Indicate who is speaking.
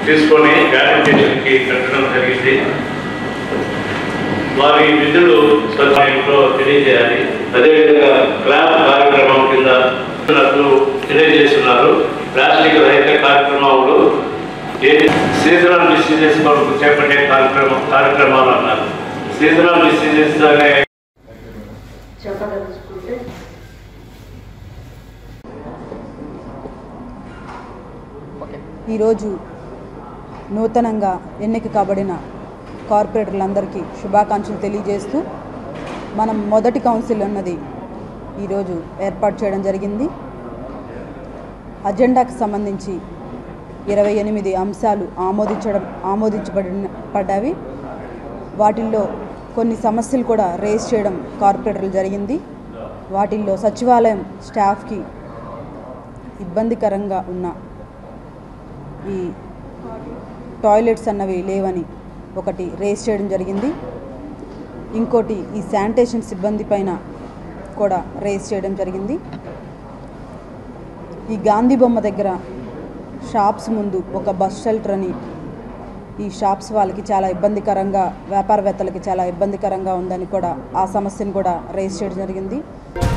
Speaker 1: తీసుకొని వ్యాలిడేషన్కి పెట్టడం జరిగింది వారి విధులు సమయంలో తెలియజేయాలి అదేవిధంగా క్లాప్ కార్యక్రమం కింద నాకు తెలియజేస్తున్నారు ప్లాస్టిక్ రహిత కార్యక్రమాలు సీజనల్ డిసీజెస్ కొరకు చేపట్టే కార్యక్రమం కార్యక్రమాలు అన్నారు సీజనల్ డిసీజెస్ అనే
Speaker 2: చెప్పదలుచుకుంటే
Speaker 3: ఈరోజు నూతనంగా ఎన్నిక కాబడిన కార్పొరేటర్లందరికీ శుభాకాంక్షలు తెలియజేస్తూ మనం మొదటి కౌన్సిల్ అన్నది ఈరోజు ఏర్పాటు చేయడం జరిగింది అజెండాకు సంబంధించి ఇరవై ఎనిమిది అంశాలు ఆమోదించడం ఆమోదించబడిన పడ్డవి వాటిల్లో కొన్ని సమస్యలు కూడా రేస్ చేయడం కార్పొరేటర్లు జరిగింది వాటిల్లో సచివాలయం స్టాఫ్కి ఇబ్బందికరంగా ఉన్న ఈ టాయిలెట్స్ అన్నవి లేవని ఒకటి రేస్ చేయడం జరిగింది ఇంకోటి ఈ శానిటేషన్ సిబ్బంది పైన కూడా రేస్ చేయడం జరిగింది ఈ గాంధీ బొమ్మ దగ్గర షాప్స్ ముందు ఒక బస్ షెల్టర్ అని ఈ షాప్స్ వాళ్ళకి చాలా ఇబ్బందికరంగా వ్యాపారవేత్తలకి చాలా ఇబ్బందికరంగా ఉందని కూడా ఆ సమస్యను కూడా రేస్ చేయడం జరిగింది